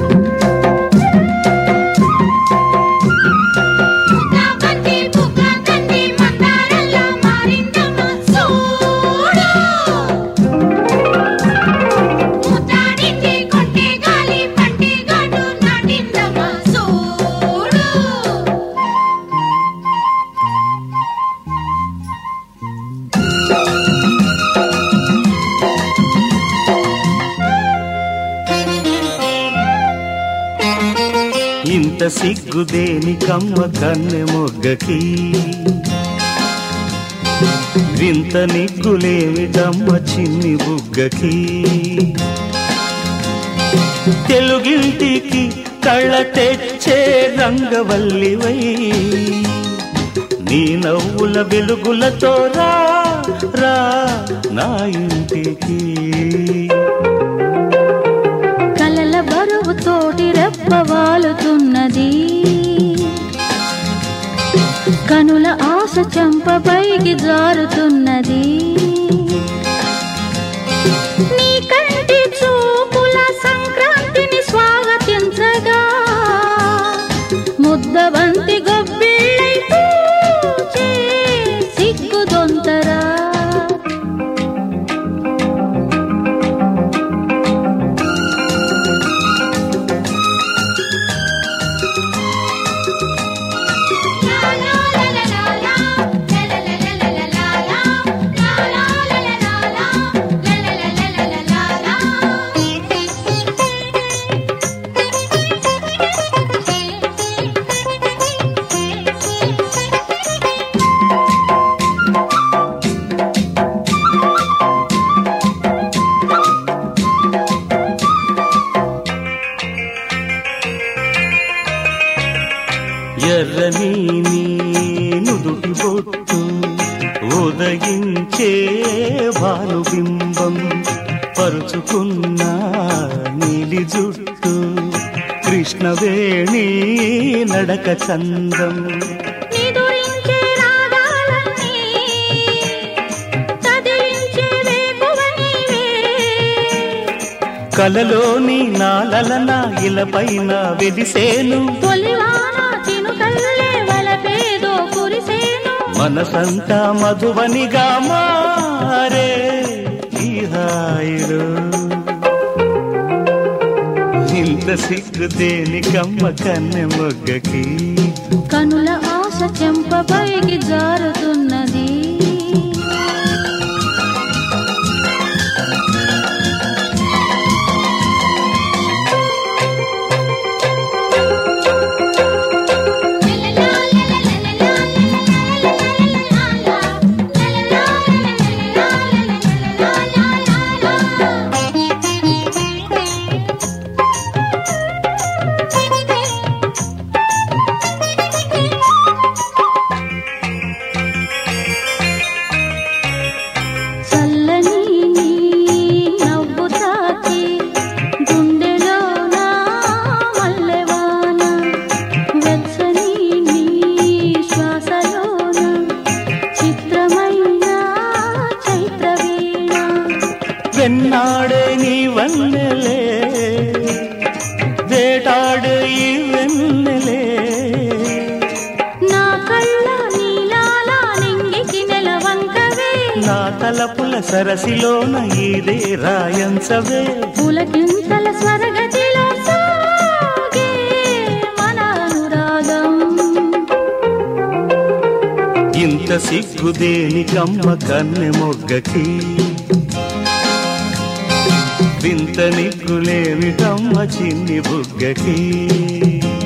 బంతి బుగ్గ తంది మందారంలా మారిందమ్మ చూడు ముద్దాడింది కొంటె గాలి పంటి గాడు నాటిందమ్మ చూడు ఇంత సిగ్గుదేని కమ్మ కన్నె మొగ్గకి వింత నిగ్గులేమిటమ్మ చిన్ని బుగ్గకి తెలుగింటికి కళ్ళ తెచ్చే రంగవల్లివై నీ నవ్వుల వెలుగులతో రా రా నా ఇంటికి కలల బరువు తోటి రెప్పవాలుతున్నది కనుల ఆశ చెంపపైకి జారుతున్నది నీ కంటి చూపుల సంక్రాంతిని స్వాగతించగా ముద్దబంతి గొబ్బిళ్ళై పూచే సిగ్గుదొంతరా ఎర్రని నీ నుదుటి బొట్టు ఉదయించే భానుబింబం పరుచుకున్న నీలి జుట్టు కృష్ణవేణి నడక చందం నిదురించే రాగాలన్నీ కదిలించే వేకువ నీవే. కలలోని నాలన ఇలపైన వెలిసేను తొలివాన చినుకల్లే వలపేదో కురిసేను. మనసంతా మధువనిగా మారే ఈ హాయిలో ఇంత సిగ్గు దేనికమ్మ కన్నె మొగ్గకి కనుల ఆశ చెంపపైకి జారుతున్నది చల్లని నీ నవ్వు తాకి గుండెలోన మల్లెవాన వెచ్చని నీ శ్వాసలోన చిత్రమైన చైత్రవీణ వెన్నాడే నీ వన్నెలే వేటాడే ఈ వెన్నెలే నా కళ్ళ నీలాల నింగికి నెలవంకవే నా తలపుల సరసిలోన ఇదే రాయంచవే పులకింతల స్వరగతిలో సాగే మన అనురాగం ఇంత సిగ్గు దేనికమ్మ కన్నె మొగ్గకి వింత నిగ్గులేమిటమ్మ చిన్ని బుగ్గకి